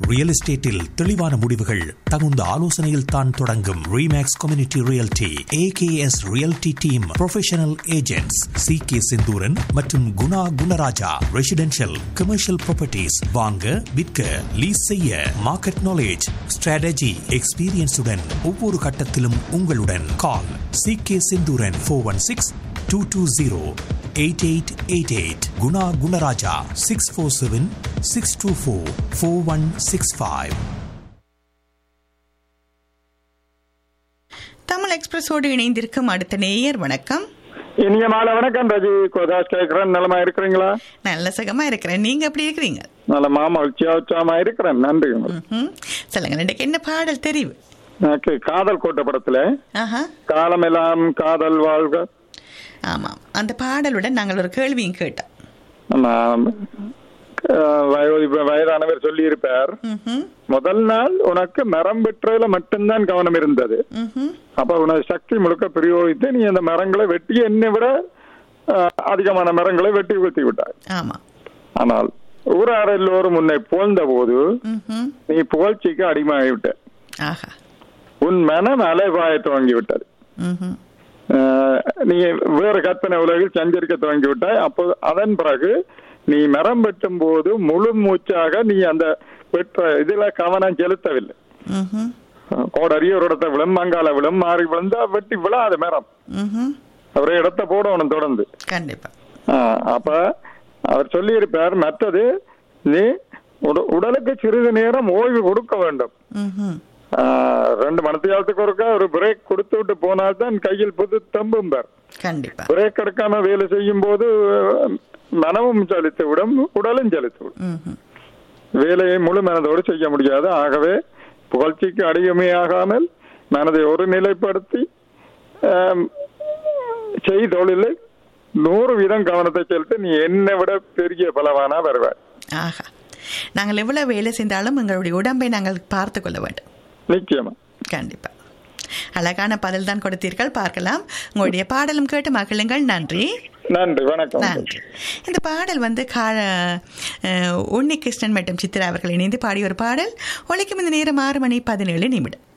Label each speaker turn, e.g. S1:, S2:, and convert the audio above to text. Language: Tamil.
S1: ரியல் எஸ்டேட்டில் தெளிவான முடிவுகள் தகுந்த ஆலோசனையில் தான் தொடங்கும் Remax community realty AKS realty team professional agents C K Senthuran மற்றும் Guna Gunaraja residential commercial properties வாங்க விற்க லீஸ் செய்ய மார்க்கெட் நாலேஜ் ஸ்ட்ராட்டஜி எக்ஸ்பீரியன்ஸுடன் ஒவ்வொரு கட்டத்திலும் உங்களுடன் call C K Senthuran four one six two two zero eight eight eight eight Guna Gunaraja six four seven six two four four one six five
S2: Tamil எக்ஸ்பிரஸோடு இணைந்திருக்கும் அடுத்த நேயர் வணக்கம்
S3: இனிய மாலை வணக்கம் ரஜி கோதாஸ் கேட்கிறேன் நலமா இருக்கிறீங்களா
S2: நல்ல சுகமா இருக்கிறேன் நீங்க எப்படி இருக்கிறீங்க
S3: நலமா மகிழ்ச்சியா உற்சாகமா இருக்கிறேன் நன்றி உங்களுக்கு.
S2: ம்ஹும். சொல்லுங்க இன்றைக்கு என்ன பாடல் தெரிவு
S3: எனக்கு காதல் கோட்டை படத்துல
S2: ஆஹா
S3: காலமெல்லாம் காதல் வாழ்க
S2: ஆமாம் அந்த பாடலுடன் நாங்கள் ஒரு கேள்வியும் கேட்டோம்
S3: நான், அஹ், வயது வயதானவர் சொல்லி இருப்பார்
S2: ம்ஹும்.
S3: முதல் நாள் உனக்கு மரம் வெட்டுறதுல மட்டும்தான் கவனம் இருந்தது
S2: ம்ஹும்.
S3: அப்ப உனக்கு சக்தி முழுக்க பிரயோகித்து நீ அந்த மரங்களை வெட்டி என்னை விட அஹ், அதிகமான மரங்களை வெட்டி வீழ்த்தி விட்டாய்
S2: ஆமா
S3: ஆனால் ஊரார் எல்லோரும் உன்னை புகழ்ந்த போது
S2: ம்ஹும்.
S3: நீ புகழ்ச்சிக்கு அடிமையாகிவிட்ட
S2: ஆஹா
S3: உன் மனம் அலைபாய துவங்கி விட்டது
S2: ம்ஹும்.
S3: அஹ், நீ வேறு கற்பனை உலகில் சஞ்சரிக்க துவங்கி விட்டாய் அப்போ அதன் பிறகு நீ மரம் வெட்டும் போது முழு மூச்சாக நீ அந்த வெற்ற இதுல கவனம் செலுத்தவில்லை
S2: ம்ஹும்.
S3: கோடரிய ஒரு இடத்த விழும் மங்கால விழும் மாறி விழுந்தா வெட்டி விழாது மரம்
S2: ம்ஹும்.
S3: ஒரே இடத்த போடணும் தொடர்ந்து
S2: கண்டிப்பா
S3: ஆஹ், அப்ப அவர் சொல்லியிருப்பார் மற்றது நீ உட- உடலுக்கு சிறிது நேரம் ஓய்வு கொடுக்க வேண்டும்
S2: ம்ஹும்.
S3: ஆஹ், ரெண்டு மணத்தியாலத்துக்கு ஒருக்கா ஒரு பிரேக் கொடுத்து விட்டு போனால்தான் கையில் புது தம்பும் பார்
S2: கண்டிப்பா
S3: பிரேக் எடுக்காம வேலை செய்யும் போது அஹ், மனமும் செலுத்தி விடும் உடலும் செலுத்தி விடும்
S2: ம்ஹும்.
S3: வேலையை முழு மனதோடு செய்ய முடியாது ஆகவே புகழ்ச்சிக்கு அடிமையாகாமல் மனதை ஒரு நிலைப்படுத்தி ஆம், செய் தொழிலை நூறு வீதம் கவனத்தை செலுத்தி நீ என்னை விட பெரிய பலவானா வருவாய்
S2: ஆஹா நாங்கள் எவ்வளவு வேலை செய்தாலும் எங்களுடைய உடம்பை நாங்கள் பார்த்து கொள்ள வேண்டும்
S3: நிச்சயமா
S2: கண்டிப்பா அழகான பதில் தான் கொடுத்தீர்கள் பார்க்கலாம் உங்களுடைய பாடலும் கேட்டு மகிழுங்கள் நன்றி
S3: நன்றி வணக்கம்
S2: நன்றி இந்த பாடல் வந்து கா அஹ், உன்னி கிருஷ்ணன் மற்றும் சித்ரா அவர்கள் இணைந்து பாடிய ஒரு பாடல் ஒழிக்கும் இந்த நேரம் ஆறு மணி பதினேழு நிமிடம்